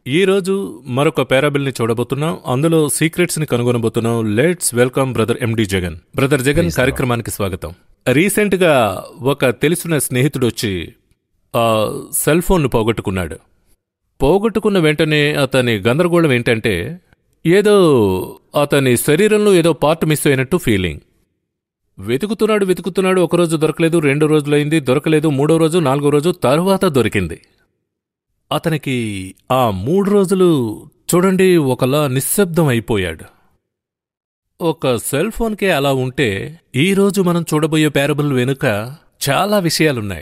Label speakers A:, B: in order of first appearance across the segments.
A: ఈ రోజు మరొక పారాబిల్ని చూడబోతున్నాం అందులో సీక్రెట్స్ ని కనుగొనబోతున్నాం let's welcome brother MD Jagan brother Jagan కార్యక్రమానికి స్వాగతం రీసెంట్ గా ఒక తెలిసిన స్నేహితుడు వచ్చి ఆ సెల్ ఫోన్ పోగొట్టుకున్నాడు పోగొట్టుకున్న వెంటనే అతని గందరగోళం ఏంటంటే ఏదో అతని శరీరంలో ఏదో పార్ట్ మిస్ అయినట్టు ఫీలింగ్ వెతుకుతున్నాడు వెతుకుతున్నాడు ఒకరోజు దొరకలేదు రెండు రోజులైంది దొరకలేదు మూడో రోజు నాలుగో రోజు తరువాత దొరికింది అతనికి ఆ మూడు రోజులు చూడండి ఒకలా నిశ్శబ్దం అయిపోయాడు ఒక సెల్ ఫోన్కే అలా ఉంటే ఈ రోజు మనం చూడబోయే పారబుల్ వెనుక చాలా విషయాలున్నాయి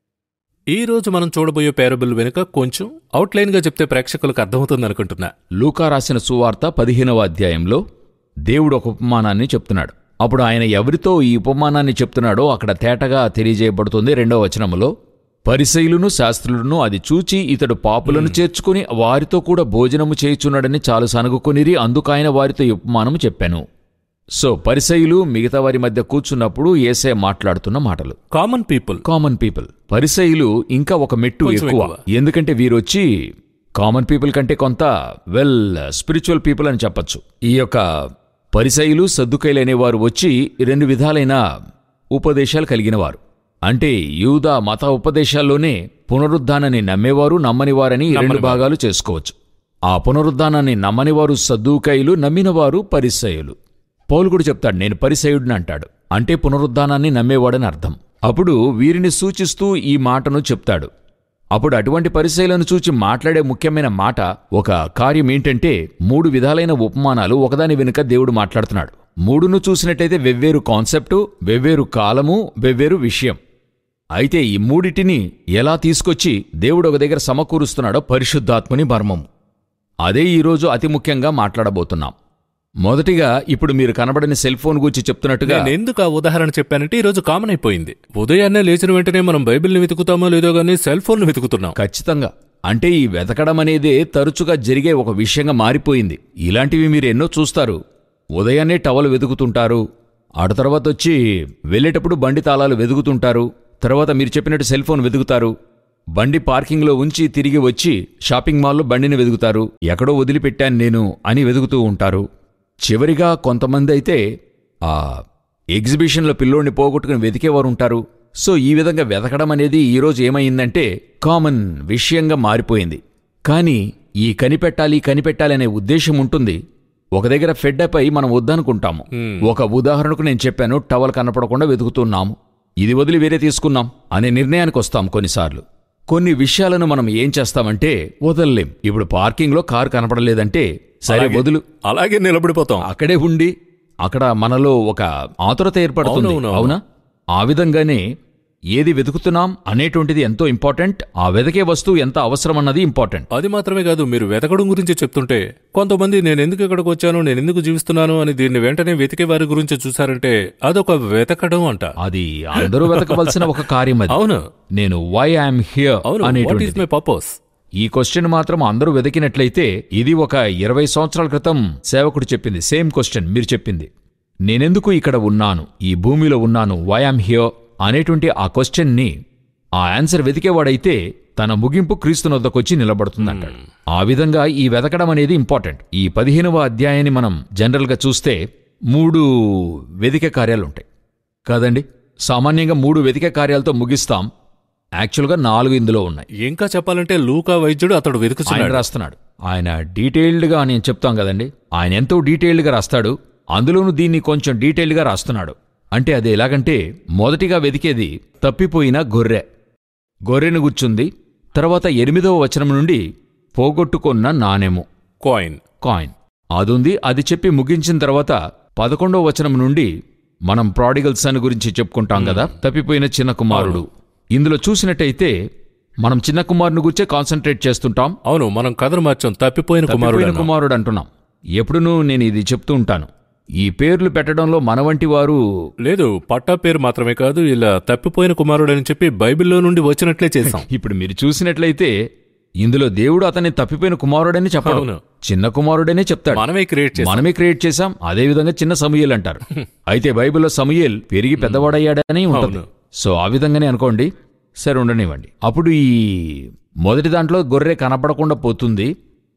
A: ఈ రోజు మనం చూడబోయే పారబుల్ వెనుక కొంచెం అవుట్లైన్గా చెప్తే ప్రేక్షకులకు అర్థమవుతుంది అనుకుంటున్నా
B: లూకా రాసిన సువార్త పదిహేనవ అధ్యాయంలో దేవుడు ఒక ఉపమానాన్ని చెప్తున్నాడు అప్పుడు ఆయన ఎవరితో ఈ ఉపమానాన్ని చెప్తున్నాడో అక్కడ తేటగా తెలియజేయబడుతుంది రెండవ వచనములో పరిసయులను శాస్త్రులను అది చూచి ఇతడు పాపులను చేర్చుకుని వారితో కూడా భోజనము చేయుచున్నాడని చాలు సనుగుకొనిరి అందుకాయన వారితో ఈ ఉపమానము చెప్పాను సో పరిసయులు మిగతా వారి మధ్య కూర్చున్నప్పుడు ఏసే మాట్లాడుతున్న మాటలు
A: కామన్ పీపుల్
B: కామన్ పీపుల్ పరిసయులు ఇంకా ఒక మెట్టు
A: కొంచెం
B: ఎక్కువ
A: ఎక్కువ.
B: ఎందుకంటే వీరొచ్చి కామన్ పీపుల్ కంటే కొంత వెల్ స్పిరిచువల్ పీపుల్ అని చెప్పొచ్చు ఈ యొక్క పరిసయులు సద్దుకైలు అనేవారు వచ్చి రెండు విధాలైన ఉపదేశాలు కలిగినవారు అంటే యూదా మత ఉపదేశాల్లోనే పునరుద్ధానాన్ని నమ్మేవారు నమ్మనివారని ఈ రెండు భాగాలు చేసుకోవచ్చు ఆ పునరుద్ధానాన్ని నమ్మనివారు సద్దుకైలు నమ్మినవారు పరిసయులు పౌలు కూడా చెప్తాడు నేను పరిసయుడిని అంటాడు అంటే పునరుద్ధానాన్ని నమ్మేవాడని అర్థం అప్పుడు వీరిని సూచిస్తూ ఈ మాటను చెప్తాడు అప్పుడు అటువంటి పరిశీలన చూచి మాట్లాడే ముఖ్యమైన మాట ఒక కార్యం ఏంటంటే మూడు విధాలైన ఉపమానాలు ఒకదాని వెనుక దేవుడు మాట్లాడుతున్నాడు మూడును చూసినట్టయితే వెవ్వేరు కాన్సెప్టు వెవ్వేరు కాలము వెవ్వేరు విషయం అయితే ఈ మూడిటిని ఎలా తీసుకొచ్చి దేవుడు ఒక దగ్గర సమకూరుస్తున్నాడో పరిశుద్ధాత్మని మర్మం అదే ఈరోజు అతి ముఖ్యంగా మాట్లాడబోతున్నాం మొదటిగా ఇప్పుడు మీరు కనబడని సెల్ ఫోన్ గురించి చెప్తున్నట్టుగా
A: నేను ఎందుకు ఆ ఉదాహరణ చెప్పానంటే ఈ రోజు కామన్ అయిపోయింది ఉదయాన్నే లేచిన వెంటనే మనం బైబిల్ని వెతుకుతామో లేదో గానీ సెల్ ఫోన్ వెతుకుతున్నాం
B: ఖచ్చితంగా అంటే ఈ వెతకడం అనేదే తరచుగా జరిగే ఒక విషయంగా మారిపోయింది ఇలాంటివి మీరు ఎన్నో చూస్తారు ఉదయాన్నే టవల్ వెతుకుతుంటారు ఆడ తర్వాత వచ్చి వెళ్ళేటప్పుడు బండి తాళాలు వెతుకుతుంటారు తర్వాత మీరు చెప్పినట్టు సెల్ ఫోన్ వెతుకుతారు బండి పార్కింగ్లో ఉంచి తిరిగి వచ్చి షాపింగ్ మాల్లో బండిని వెతుకుతారు ఎక్కడో వదిలిపెట్టాను నేను అని వెతుకుతూ ఉంటారు చివరిగా కొంతమంది అయితే ఆ ఎగ్జిబిషన్లో పిల్లోడిని పోగొట్టుకుని వెతికేవారు ఉంటారు సో ఈ విధంగా వెతకడం అనేది ఈరోజు ఏమైందంటే కామన్ విషయంగా మారిపోయింది కానీ ఈ కనిపెట్టాలి కనిపెట్టాలి అనే ఉద్దేశం ఉంటుంది ఒక దగ్గర ఫెడ్డప్ అయి మనం వద్దనుకుంటాము ఒక ఉదాహరణకు నేను చెప్పాను టవల్ కనపడకుండా వెతుకుతున్నాము ఇది వదిలి వేరే తీసుకున్నాం అనే నిర్ణయానికి వస్తాం కొన్నిసార్లు కొన్ని విషయాలను మనం ఏం చేస్తామంటే వదలలేం ఇప్పుడు పార్కింగ్లో కారు కనపడలేదంటే సరే
A: అలాగే.
B: వదులు
A: అలాగే నిలబడిపోతాం
B: అక్కడే ఉండి అక్కడ మనలో ఒక ఆతురత ఏర్పడుతుంది
A: అవునవును.
B: అవునా ఆ విధంగానే ఏది వెతుకుతున్నాం అనేటువంటిది ఎంతో ఇంపార్టెంట్ ఆ వెతకే వస్తువు ఎంత అవసరం అన్నది ఇంపార్టెంట్
A: అది మాత్రమే కాదు మీరు వెతకడం గురించి చెప్తుంటే కొంతమంది నేను ఎందుకు ఇక్కడికి వచ్చాను నేను ఎందుకు జీవిస్తున్నాను అని దీన్ని వెంటనే వెతికే వారి గురించి చూసారంటే అదొక వెతకడం అంట
B: అది అందరూ వెతకవలసిన ఒక కార్యం అది
A: అవును
B: నేను వై ఐఎమ్ హియర్
A: అవును వాట్ ఈస్
B: అనేటువంటిది
A: మై పర్పస్
B: ఈ క్వశ్చన్ మాత్రం అందరూ వెతికినట్లయితే ఇది ఒక ఇరవై సంవత్సరాల క్రితం సేవకుడు చెప్పింది సేమ్ క్వశ్చన్ మీరు చెప్పింది నేనెందుకు ఇక్కడ ఉన్నాను ఈ భూమిలో ఉన్నాను వై ఐమ్ హియర్ అనేటువంటి ఆ క్వశ్చన్ని ఆ ఆన్సర్ వెతికేవాడైతే తన ముగింపు క్రీస్తునొద్దకొచ్చి నిలబడుతుందంటాడు ఆ విధంగా ఈ వెతకడం అనేది ఇంపార్టెంట్ ఈ పదిహేనవ అధ్యాయాన్ని మనం జనరల్గా చూస్తే మూడు వెతికే కార్యాలుంటాయి కాదండి సామాన్యంగా మూడు వెతికే కార్యాలతో ముగిస్తాం యాక్చువల్గా నాలుగు ఇందులో ఉన్నాయి
A: ఇంకా చెప్పాలంటే లూకా వైద్యుడు అతడు
B: ఆయన
A: వెతుకుతున్నాడు
B: రాస్తున్నాడు ఆయన డీటెయిల్డ్గా నేను చెప్తాం కదండి ఆయన ఎంతో డీటెయిల్డ్గా రాస్తాడు అందులోనూ దీన్ని కొంచెం డీటెయిల్డ్గా రాస్తున్నాడు అంటే అది ఎలాగంటే మొదటిగా వెతికేది తప్పిపోయిన గొర్రె గొర్రెను గుచ్చుంది తర్వాత ఎనిమిదవ వచనం నుండి పోగొట్టుకున్న నాణెము
A: కాయిన్
B: కాయిన్ అదుంది అది చెప్పి ముగించిన తర్వాత పదకొండవ వచనం నుండి మనం ప్రాడిగల్ సన్ గురించి చెప్పుకుంటాం కదా తప్పిపోయిన చిన్న కుమారుడు ఇందులో చూసినట్టయితే మనం చిన్న కుమారుని గురించే కాన్సన్ట్రేట్ చేస్తుంటాం
A: అవును మనం కథను మార్చాం తప్పిపోయిన కుమారుడు
B: తప్పిపోయిన
A: అన్నాం.
B: కుమారుడు అంటున్నాం ఎప్పుడునూ నేను ఇది చెప్తూ ఉంటాను ఈ పేర్లు పెట్టడంలో మన వంటి వారు
A: లేదు పట్టా పేరు మాత్రమే కాదు ఇలా తప్పిపోయిన కుమారుడు అని చెప్పి బైబిల్లో నుండి వచ్చినట్లే చేశాం
B: ఇప్పుడు మీరు చూసినట్లయితే ఇందులో దేవుడు అతన్ని తప్పిపోయిన కుమారుడని చెప్పడు
A: అవును.
B: చిన్న కుమారుడనే చెప్తాడు
A: మనమే క్రియేట్ చేసాం
B: మనమే క్రియేట్ చేశాం అదే విధంగా చిన్న సమూయేల్ అంటారు అయితే బైబిల్లో సమూయేల్ పెరిగి పెద్దవాడయ్యాడని ఉంటుంది
A: అవును.
B: సో ఆ విధంగానే అనుకోండి సరే ఉండనివ్వండి అప్పుడు ఈ మొదటి దాంట్లో గొర్రె కనపడకుండా పోతుంది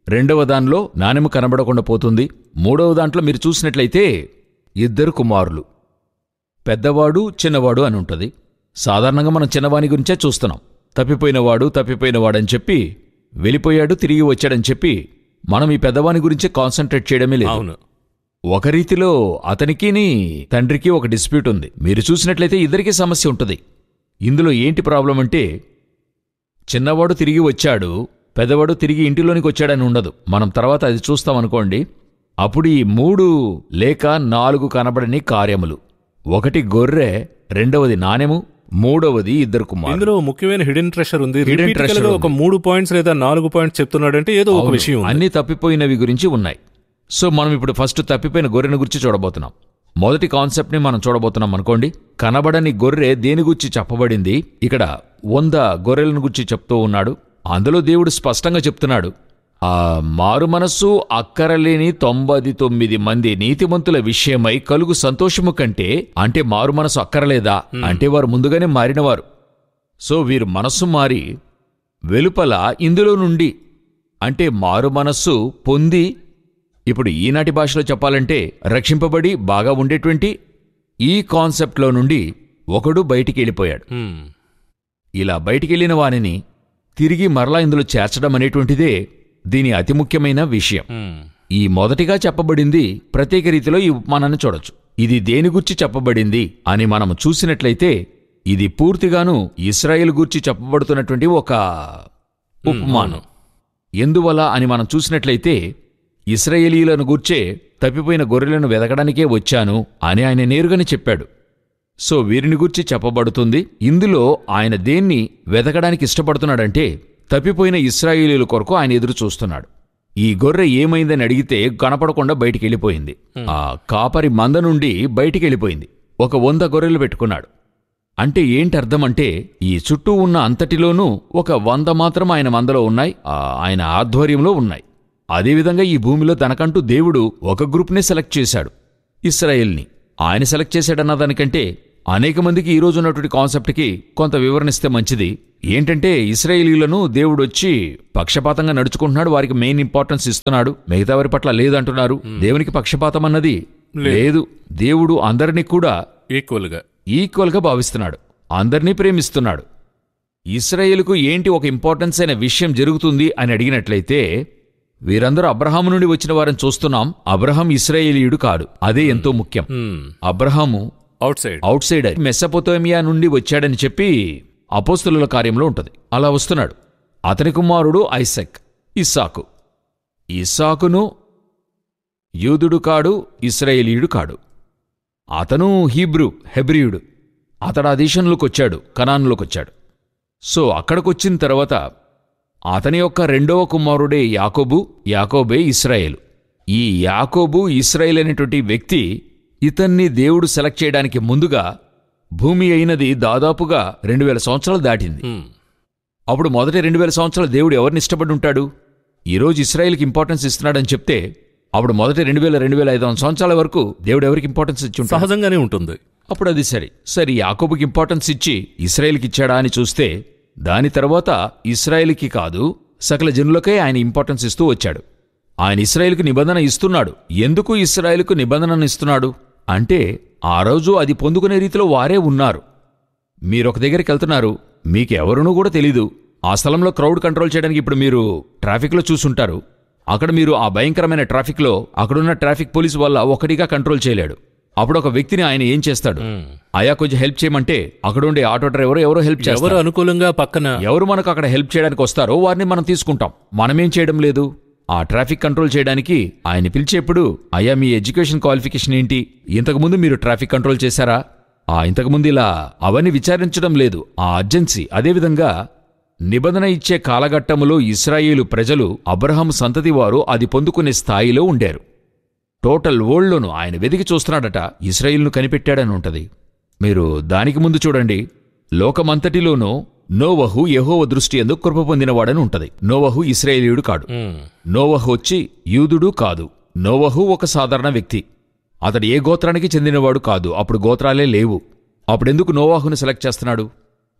B: రెండవ దానిలో నాణెము కనబడకుండా పోతుంది మూడవ దాంట్లో మీరు చూసినట్లయితే ఇద్దరు కుమారులు పెద్దవాడు చిన్నవాడు అని ఉంటుంది సాధారణంగా మనం చిన్నవాని గురించే చూస్తున్నాం తప్పిపోయినవాడు తప్పిపోయినవాడని చెప్పి వెళ్ళిపోయాడు తిరిగి వచ్చాడని చెప్పి మనం ఈ పెద్దవాని గురించే కాన్సన్ట్రేట్ చేయడమే లేదు
A: అవును
B: ఒక రీతిలో అతనికిని తండ్రికి ఒక డిస్ప్యూట్ ఉంది మీరు చూసినట్లయితే ఇద్దరికీ సమస్య ఉంటుంది ఇందులో ఏంటి ప్రాబ్లం అంటే చిన్నవాడు తిరిగి వచ్చాడు పెద్దవాడు తిరిగి ఇంటిలోనికి వచ్చాడని ఉండదు మనం తర్వాత అది చూస్తాం అనుకోండి అప్పుడు ఈ మూడు లేక నాలుగు కనబడని కార్యములు ఒకటి గొర్రె రెండవది నాణెము మూడవది ఇద్దరు కుమారులు
A: ఇందులో ముఖ్యమైన హిడెన్ ట్రెషర్ ఉంది
B: Hidden
A: Repeat
B: treasure
A: గా ఒక మూడు పాయింట్స్ లేదా నాలుగు పాయింట్స్ చెప్తున్నాడంటే ఏదో ఒక
B: అవును,
A: విషయం ఉంది.
B: అన్ని తప్పిపోయినవి గురించి ఉన్నాయి సో మనం ఇప్పుడు ఫస్ట్ తప్పిపోయిన గొర్రెను గురించి చూడబోతున్నాం మొదటి కాన్సెప్ట్ని మనం చూడబోతున్నాం అనుకోండి కనబడని గొర్రె దేని గురించి చెప్పబడింది ఇక్కడ వంద గొర్రెలను గురించి చెప్తూ ఉన్నాడు అందులో దేవుడు స్పష్టంగా చెప్తున్నాడు ఆ మారు మనస్సు అక్కరలేని తొంభై తొమ్మిది మంది నీతిమంతుల విషయమై కలుగు సంతోషము కంటే అంటే మారు మనసు అక్కరలేదా అంటే వారు ముందుగానే మారినవారు సో వీరు మనస్సు మారి వెలుపల ఇందులో నుండి అంటే మారు మనస్సు పొంది ఇప్పుడు ఈనాటి భాషలో చెప్పాలంటే రక్షింపబడి బాగా ఉండేటువంటి ఈ కాన్సెప్ట్లో నుండి ఒకడు బయటికి వెళ్ళిపోయాడు
A: హ్మ్.
B: ఇలా బయటికెళ్ళిన వానిని తిరిగి మరలా ఇందులో చేర్చడం అనేటువంటిదే దీని అతి ముఖ్యమైన విషయం
A: హ్మ్.
B: ఈ మొదటిగా చెప్పబడింది ప్రత్యేక రీతిలో ఈ ఉపమానాన్ని చూడొచ్చు ఇది దేని గురించి చెప్పబడింది అని మనం చూసినట్లయితే ఇది పూర్తిగాను ఇస్రాయేల్ గురించి చెప్పబడుతున్నటువంటి ఒక ఉపమానం ఎందువల్ల అని మనం చూసినట్లయితే ఇస్రాయేలీలను గూర్చే తప్పిపోయిన గొర్రెలను వెదకడానికే వచ్చాను అని ఆయన నేరుగానే చెప్పాడు సో వీరిని గూర్చి చెప్పబడుతుంది ఇందులో ఆయన దేన్ని వెతకడానికి ఇష్టపడుతున్నాడంటే తప్పిపోయిన ఇస్రాయేలీల కొరకు ఆయన ఎదురు చూస్తున్నాడు ఈ గొర్రె ఏమైందని అడిగితే కనపడకుండా బయటికి వెళ్ళిపోయింది ఆ కాపరి మంద నుండి బయటికి వెళ్ళిపోయింది ఒక వంద గొర్రెలు పెట్టుకున్నాడు అంటే ఏంటి అర్థం అంటే ఈ చుట్టూ ఉన్న అంతటిలోనూ ఒక వంద మాత్రం ఆయన మందలో ఉన్నాయి ఆ, ఆయన ఆధ్వర్యంలో ఉన్నాయి అదేవిధంగా ఈ భూమిలో తనకంటూ దేవుడు ఒక గ్రూప్నే సెలెక్ట్ చేశాడు ఇస్రాయేల్ని ఆయన సెలెక్ట్ చేశాడన్న దానికంటే అనేక మందికి ఈ రోజు ఉన్నటువంటి కాన్సెప్ట్కి కొంత వివరణిస్తే మంచిది ఏంటంటే ఇస్రాయేలీలను దేవుడు వచ్చి పక్షపాతంగా నడుచుకుంటున్నాడు వారికి మెయిన్ ఇంపార్టెన్స్ ఇస్తున్నాడు మిగతా వారి పట్ల లేదంటున్నారు దేవునికి పక్షపాతం అన్నది లేదు దేవుడు అందరినీ కూడా
A: ఈక్వల్ గా
B: ఈక్వల్గా భావిస్తున్నాడు అందర్నీ ప్రేమిస్తున్నాడు ఇస్రాయేలుకు ఏంటి ఒక ఇంపార్టెన్స్ అయిన విషయం జరుగుతుంది అని అడిగినట్లయితే వీరందరూ అబ్రహాము నుండి వచ్చిన వారిని చూస్తున్నాం అబ్రహాం ఇస్రాయేలీయుడు కాడు అదే ఎంతో ముఖ్యం Abraham
A: outside
B: outsider Mesopotamia నుండి వచ్చాడని చెప్పి అపోస్తుల కార్యంలో ఉంటుంది అలా వస్తున్నాడు అతని కుమారుడు ఐసెక్ ఇస్సాకు ఇస్సాకును యూదుడు కాడు ఇస్రాయేలీయుడు కాడు అతను హీబ్రూ హెబ్రియుడు అతడు ఆ దేశంలోకి వచ్చాడు కనాన్లోకి వచ్చాడు సో అక్కడికొచ్చిన తర్వాత అతని యొక్క రెండవ కుమారుడే యాకోబు యాకోబే ఇస్రాయేలు ఈ యాకోబు ఇస్రాయేల్ అనేటువంటి వ్యక్తి ఇతన్ని దేవుడు సెలెక్ట్ చేయడానికి ముందుగా భూమి అయినది దాదాపుగా రెండు వేల సంవత్సరాలు దాటింది
A: హ్మ్.
B: అప్పుడు మొదటి రెండు వేల సంవత్సరాలు దేవుడు ఎవరిని ఇష్టపడి ఉంటాడు ఈరోజు ఇస్రాయేల్కి ఇంపార్టెన్స్ ఇస్తున్నాడని చెప్తే అప్పుడు మొదటి రెండు వేల రెండు వేల ఐదు వందల సంవత్సరాల వరకు దేవుడు ఎవరికి ఇంపార్టెన్స్ ఇచ్చి ఉంటాడు
A: సహజంగానే ఉంటుంది
B: అప్పుడు అది సరే సరే యాకోబుకి ఇంపార్టెన్స్ ఇచ్చి ఇస్రాయేల్కి ఇచ్చాడా అని చూస్తే దాని తర్వాత ఇస్రాయేల్కి కాదు సకల జనులకే ఆయన ఇంపార్టెన్స్ ఇస్తూ వచ్చాడు ఆయన ఇస్రాయేల్కి నిబంధన ఇస్తున్నాడు ఎందుకు ఇస్రాయేల్కు నిబంధనను ఇస్తున్నాడు అంటే ఆ రోజు అది పొందుకునే రీతిలో వారే ఉన్నారు మీరొక దగ్గరికి వెళ్తున్నారు మీకెవరునూ కూడా తెలీదు ఆ స్థలంలో క్రౌడ్ కంట్రోల్ చేయడానికి ఇప్పుడు మీరు ట్రాఫిక్లో చూసుంటారు అక్కడ మీరు ఆ భయంకరమైన ట్రాఫిక్లో అక్కడున్న ట్రాఫిక్ పోలీసు వల్ల ఒకటిగా కంట్రోల్ చేయలేడు అప్పుడు ఒక వ్యక్తిని ఆయన ఏం చేస్తాడు అయా కొంచెం హెల్ప్ చేయమంటే అక్కడ ఉండే ఆటో డ్రైవర్ ఎవరో హెల్ప్ చేస్తారు
A: ఎవరు అనుకూలంగా పక్కన
B: ఎవరు మనకు అక్కడ హెల్ప్ చేయడానికి వస్తారో వారిని మనం తీసుకుంటాం మనమేం చేయడం లేదు ఆ ట్రాఫిక్ కంట్రోల్ చేయడానికి ఆయన పిలిచేప్పుడు అయ్యా మీ ఎడ్యుకేషన్ క్వాలిఫికేషన్ ఏంటి ఇంతకుముందు మీరు ట్రాఫిక్ కంట్రోల్ చేశారా ఆ ఇంతకుముందు ఇలా అవన్నీ విచారించడం లేదు ఆ అర్జెన్సీ అదేవిధంగా నిబంధన ఇచ్చే కాలఘట్టములో ఇస్రాయేలు ప్రజలు అబ్రహాం సంతతి వారు అది పొందుకునే స్థాయిలో ఉండారు టోటల్ వరల్డ్లోనూ ఆయన వెదికి చూస్తున్నాడట ఇస్రాయిల్ను కనిపెట్టాడని ఉంటది మీరు దానికి ముందు చూడండి లోకమంతటిలోనూ నోవహు యెహోవ దృష్టి ఎందుకు కృప పొందినవాడని ఉంటది నోవహు ఇస్రాయేలీయుడు కాడు
A: హ్మ్.
B: నోవహు వచ్చి యూదుడు కాదు నోవహు ఒక సాధారణ వ్యక్తి అతడు ఏ గోత్రానికి చెందినవాడు కాదు అప్పుడు గోత్రాలే లేవు అప్పుడెందుకు నోవాహును సెలెక్ట్ చేస్తున్నాడు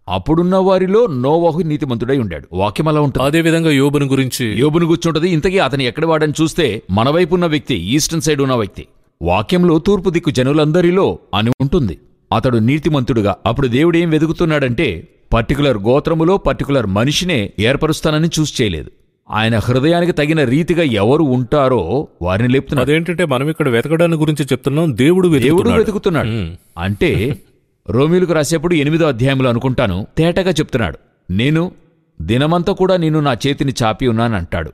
B: అప్పుడున్న వారిలో నోవాహు నీతిమంతుడై ఉండాడు వాక్యం అలా ఉంటుంది
A: అదే విధంగా యోబుని గురించి
B: యోబును కూర్చుంటది ఇంతకీ అతని ఎక్కడ వాడని చూస్తే మన వైపు ఉన్న వ్యక్తి ఈస్టర్న్ సైడ్ ఉన్న వ్యక్తి వాక్యంలో తూర్పు దిక్కు జనులందరిలో అని ఉంటుంది అతడు నీతిమంతుడుగా అప్పుడు దేవుడేం వెతుకుతున్నాడంటే పర్టికులర్ గోత్రములో పర్టికులర్ మనిషినే ఏర్పరుస్తానని చూసి చేయలేదు ఆయన హృదయానికి తగిన రీతిగా ఎవరు ఉంటారో వారిని లేపుతున్నాడు
A: అదేంటంటే మనం ఇక్కడ వెతకడాన్ని గురించి చెప్తున్నాం దేవుడు
B: దేవుడు
A: వెతుకుతున్నాడు
B: వెతుకుతున్నాడు
A: ఉమ్.
B: అంటే రోమిలకు రాసేప్పుడు ఎనిమిదో అధ్యాయంలో అనుకుంటాను తేటగా చెప్తున్నాడు నేను దినమంతా కూడా నేను నా చేతిని చాపి ఉన్నానంటాడు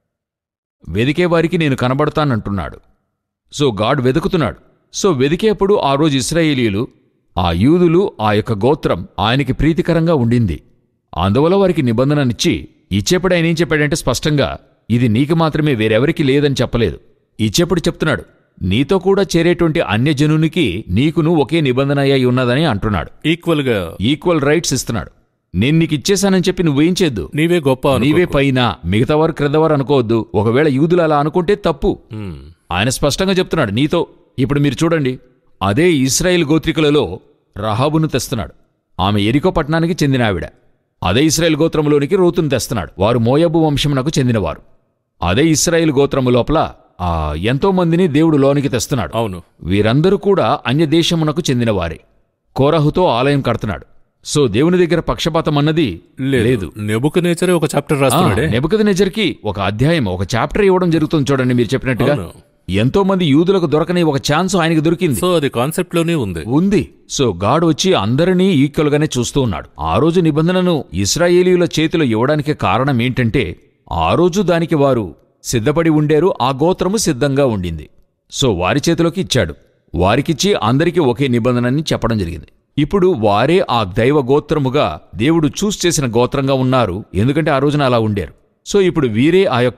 B: వెదికే వారికి నేను కనబడతానంటున్నాడు సో గాడ్ వెతుకుతున్నాడు సో వెదికేప్పుడు ఆ రోజు ఇస్రాయేలీలు ఆ యూదులు ఆ యొక్క గోత్రం ఆయనకి ప్రీతికరంగా ఉండింది అందువల్ల వారికి నిబంధననిచ్చి ఇచ్చేప్పుడు ఆయన ఏం చెప్పాడంటే స్పష్టంగా ఇది నీకు మాత్రమే వేరెవరికి లేదని చెప్పలేదు ఇచ్చేప్పుడు చెప్తున్నాడు నీతో కూడా చేరేటువంటి అన్యజనునికి నీకును ఒకే నిబంధన అయి ఉన్నదని అంటున్నాడు
A: ఈక్వల్ గా
B: ఈక్వల్ రైట్స్ ఇస్తున్నాడు నేను నీకు ఇచ్చేశానని చెప్పి నువ్వేం చేద్దు
A: నీవే గొప్ప అనుకో.
B: నీవే పైన మిగతా వారు క్రిందవారు అనుకోవద్దు ఒకవేళ యూదులు అలా అనుకుంటే తప్పు
A: ఉమ్.
B: ఆయన స్పష్టంగా చెప్తున్నాడు నీతో ఇప్పుడు మీరు చూడండి అదే ఇస్రాయేల్ గోత్రికులలో రహాబును తెస్తున్నాడు ఆమె ఎరికో పట్టణానికి చెందిన ఆవిడ అదే ఇస్రాయేల్ గోత్రములోనికి రూతును తెస్తున్నాడు వారు మోయబు వంశమునకు చెందినవారు అదే ఇస్రాయేల్ గోత్రము లోపల ఆ ఎంతో మందిని దేవుడు లోనికి తెస్తున్నాడు
A: అవును
B: వీరందరూ కూడా అన్య దేశమునకు చెందినవారే కోరహుతో ఆలయం కడుతున్నాడు సో దేవుని దగ్గర పక్షపాతం అన్నది
A: లేదు నెబుక నేచరే ఒక చాప్టర్ రాస్తున్నాడే
B: నెబుకదనెజర్కి ఒక అధ్యాయం ఒక చాప్టర్ ఇవ్వడం జరుగుతుంది చూడండి మీరు చెప్పినట్టుగా
A: అవును.
B: ఎంతో మంది యూదులకు దొరకని ఒక ఛాన్స్ ఆయనకి దొరికింది
A: సో అది కాన్సెప్ట్ లోనే ఉంది
B: ఉంది సో గాడ్ వచ్చి అందరినీ ఈక్వల్ గానే చూస్తూ ఉన్నాడు ఆ రోజు నిబంధనను ఇస్రాయేలీయుల చేతిలో ఇవ్వడానికి కారణం ఏంటంటే ఆ రోజు దానికి వారు సిద్ధపడి ఉండారు ఆ గోత్రము సిద్ధంగా ఉండింది సో వారి చేతిలోకి ఇచ్చాడు వారికిచ్చి అందరికీ ఒకే నిబంధనని చెప్పడం జరిగింది ఇప్పుడు వారే ఆ దైవ గోత్రముగా దేవుడు చూస్ చేసిన గోత్రంగా ఉన్నారు ఎందుకంటే ఆ రోజున అలా ఉండారు సో ఇప్పుడు వీరే ఆ యొక్క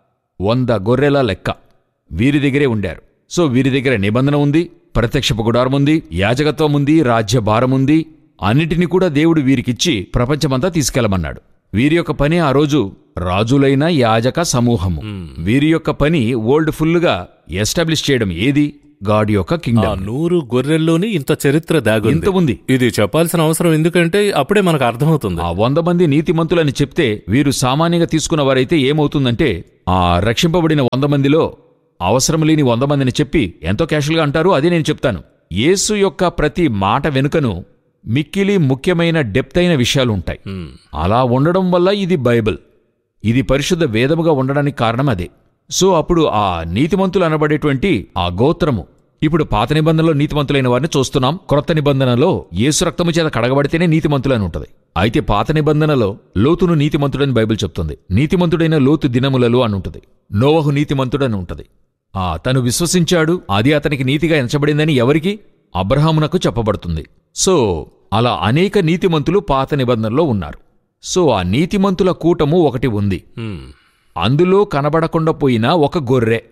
B: వంద గొర్రెల లెక్క వీరి దగ్గరే ఉండారు సో వీరి దగ్గర నిబంధన ఉంది ప్రత్యక్షపు గుడారం ఉంది యాజకత్వం ఉంది రాజ్య భారం ఉంది అన్నిటినీ కూడా దేవుడు వీరికిచ్చి ప్రపంచమంతా తీసుకెళ్లమన్నాడు వీరి యొక్క పని ఆ రోజు రాజులైన యాజక సమూహము వీరి యొక్క పని వరల్డ్ ఫుల్లుగా ఎస్టాబ్లిష్ చేయడం ఏది గాడ్ యొక్క
A: ఆ
B: కింగ్డమ్
A: నూరు గొర్రెల్లోని ఇంత చరిత్ర దాగుంది
B: ఇంత ఉంది
A: ఇది చెప్పాల్సిన అవసరం ఎందుకంటే అప్పుడే మనకు అర్థమవుతుంది
B: ఆ వంద మంది నీతిమంతులని చెప్తే వీరు సామాన్యంగా తీసుకున్న వారైతే ఏమవుతుందంటే ఆ రక్షింపబడిన వంద మందిలో అవసరం లేని వంద మందిని చెప్పి ఎంతో క్యాషువల్గా అంటారు అదే నేను చెప్తాను యేసు యొక్క ప్రతి మాట వెనుకను మిక్కిలి ముఖ్యమైన డెప్త్ అయిన విషయాలు ఉంటాయి
A: ఉమ్.
B: అలా ఉండడం వల్ల ఇది బైబిల్ ఇది పరిశుద్ధ వేదముగా ఉండడానికి కారణం అదే సో అప్పుడు ఆ నీతిమంతులు అనబడేటువంటి ఆ గోత్రము ఇప్పుడు పాత నిబంధనలో నీతిమంతులైన వారిని చూస్తున్నాం క్రొత్త నిబంధనలో యేసు రక్తము చేత కడగబడితేనే నీతిమంతులు అని ఉంటుంది అయితే పాత నిబంధనలో లోతును నీతిమంతుడని బైబిల్ చెప్తుంది నీతిమంతుడైన లోతు దినములలో అని ఉంటుంది నోవహు నీతిమంతుడని ఉంటుంది ఆ తను విశ్వసించాడు అది అతనికి నీతిగా ఎంచబడిందని ఎవరికి అబ్రహామునకు చెప్పబడుతుంది సో అలా అనేక నీతిమంతులు పాత నిబంధనలో ఉన్నారు సో ఆ నీతిమంతుల కూటము ఒకటి ఉంది
A: ఉమ్.
B: అందులో కనబడకుండా పోయిన ఒక గొర్రె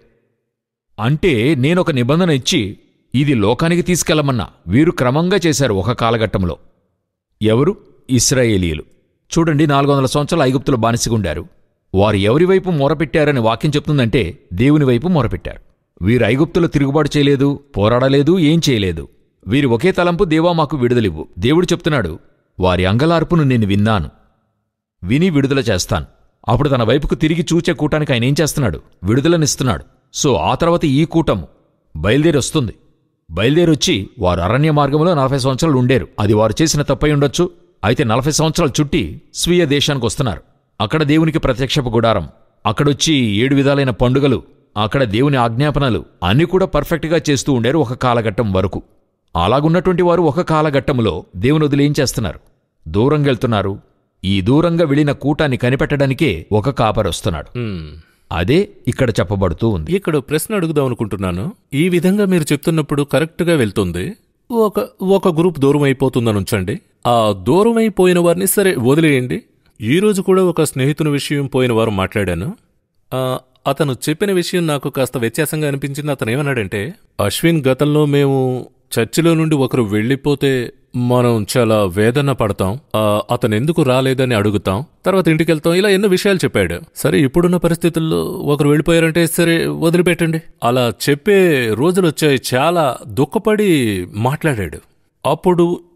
B: అంటే నేనొక నిబంధన ఇచ్చి ఇది లోకానికి తీసుకెళ్లమన్నా వీరు క్రమంగా చేశారు ఒక కాలఘట్టంలో ఎవరు ఇస్రాయేలీయులు చూడండి నాలుగు వందల సంవత్సరాలు ఐగుప్తులు బానిసగుండారు వారు ఎవరి వైపు మొరపెట్టారని వాక్యం చెప్తుందంటే దేవుని వైపు మొరపెట్టారు వీరు ఐగుప్తులు తిరుగుబాటు చేయలేదు పోరాడలేదు ఏం చేయలేదు వీరి ఒకే తలంపు దేవా మాకు విడుదలివ్వు దేవుడు చెప్తున్నాడు వారి అంగలార్పును నేను విన్నాను విని విడుదల చేస్తాను అప్పుడు తన వైపుకు తిరిగి చూచే కూటానికి ఆయన ఏం చేస్తున్నాడు విడుదలనిస్తున్నాడు సో ఆ తర్వాత ఈ కూటము బయలుదేరి వస్తుంది బయలుదేరొచ్చి వారు అరణ్య మార్గంలో నలభై సంవత్సరాలు ఉండేరు అది వారు చేసిన తప్పై ఉండొచ్చు అయితే నలభై సంవత్సరాలు చుట్టి స్వీయ దేశానికి వస్తున్నారు అక్కడ దేవునికి ప్రత్యక్షపు గుడారం అక్కడొచ్చి ఏడు విధాలైన పండుగలు అక్కడ దేవుని ఆజ్ఞాపనలు అన్నీ కూడా పర్ఫెక్ట్గా చేస్తూ ఉండేరు ఒక కాలఘట్టం వరకు అలాగున్నటువంటి వారు ఒక కాలఘట్టములో దేవుని వదిలి ఏం చేస్తున్నారు దూరంగా వెళ్తున్నారు ఈ దూరంగా వెళ్ళిన కూటాన్ని కనిపెట్టడానికే ఒక కాపరొస్తున్నాడు
A: ఉమ్.
B: అదే ఇక్కడ చెప్పబడుతూ ఉంది
A: ఇక్కడ ప్రశ్న అడుగుదాం అనుకుంటున్నాను ఈ విధంగా మీరు చెప్తున్నప్పుడు కరెక్ట్ గా వెళ్తుంది ఒక ఒక గ్రూప్ దూరం అయిపోతుందని ఉంచండి ఆ దూరం అయిపోయిన వారిని సరే వదిలేయండి ఈ రోజు కూడా ఒక స్నేహితుని విషయం పోయిన వారు మాట్లాడాను ఆ, అతను చెప్పిన విషయం నాకు కాస్త వ్యత్యాసంగా అనిపించింది అతను ఏమన్నాడంటే అశ్విన్ గతంలో మేము చర్చిలో నుండి ఒకరు వెళ్ళిపోతే మనం చాలా వేదన పడతాం ఆ, అతను ఎందుకు రాలేదని అడుగుతాం తర్వాత ఇంటికి వెళ్తాం ఇలా ఎన్నో విషయాలు చెప్పాడు సరే ఇప్పుడున్న పరిస్థితుల్లో ఒకరు వెళ్ళిపోయారంటే సరే వదిలిపెట్టండి అలా చెప్పే రోజులు వచ్చాయి చాలా దుఃఖపడి మాట్లాడాడు అప్పుడు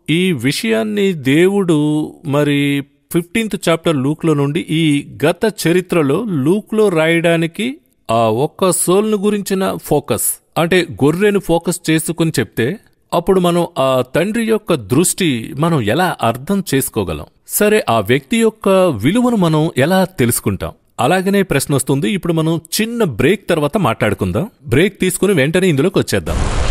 A: ఈ విషయాన్ని దేవుడు మరి ఫిఫ్టీన్త్ చాప్టర్ లూక్లో నుండి ఈ గత చరిత్రలో లూక్లో రాయడానికి ఆ ఒక్క సోల్ను గురించిన ఫోకస్ అంటే గొర్రెను ఫోకస్ చేసుకుని చెప్తే అప్పుడు మనం ఆ తండ్రి యొక్క దృష్టి మనం ఎలా అర్థం చేసుకోగలం సరే ఆ వ్యక్తి యొక్క విలువను మనం ఎలా తెలుసుకుంటాం అలాగనే ప్రశ్న వస్తుంది ఇప్పుడు మనం చిన్న బ్రేక్ తర్వాత మాట్లాడుకుందాం బ్రేక్ తీసుకుని వెంటనే ఇందులోకి వచ్చేద్దాం